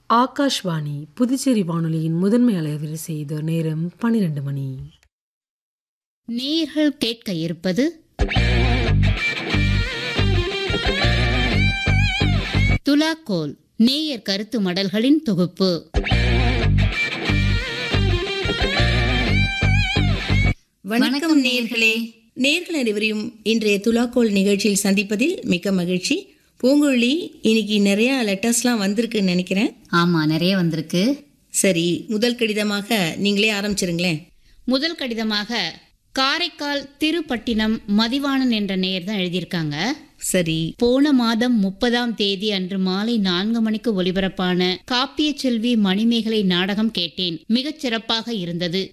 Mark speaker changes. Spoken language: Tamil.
Speaker 1: ஆகாஷ்வாணி புதுச்சேரி வானொலியின் முதன்மை அலைவரிசை இது நேரம் பன்னிரண்டு மணி
Speaker 2: நேயர்கள் கேட்க இருப்பது துலாக்கோல் நேயர் கருத்து மடல்களின் தொகுப்பு
Speaker 3: வணக்கம் நேர்களே நேர்கள் அனைவரையும் இன்றைய துலாக்கோல் நிகழ்ச்சியில் சந்திப்பதில் மிக்க மகிழ்ச்சி பூங்குழலி இன்னைக்கு நிறைய லெட்டர்ஸ்லாம் வந்திருக்குன்னு நினைக்கிறேன்
Speaker 2: ஆமா நிறைய வந்திருக்கு
Speaker 3: சரி முதல் கடிதமாக நீங்களே ஆரம்பிச்சிருங்களேன்
Speaker 2: முதல் கடிதமாக காரைக்கால் திருப்பட்டினம் மதிவாணன் என்ற நேயர் தான் எழுதியிருக்காங்க
Speaker 3: சரி
Speaker 2: போன மாதம் முப்பதாம் தேதி அன்று மாலை நான்கு மணிக்கு ஒலிபரப்பான காப்பிய செல்வி மணிமேகலை நாடகம் கேட்டேன் மிகச் சிறப்பாக இருந்தது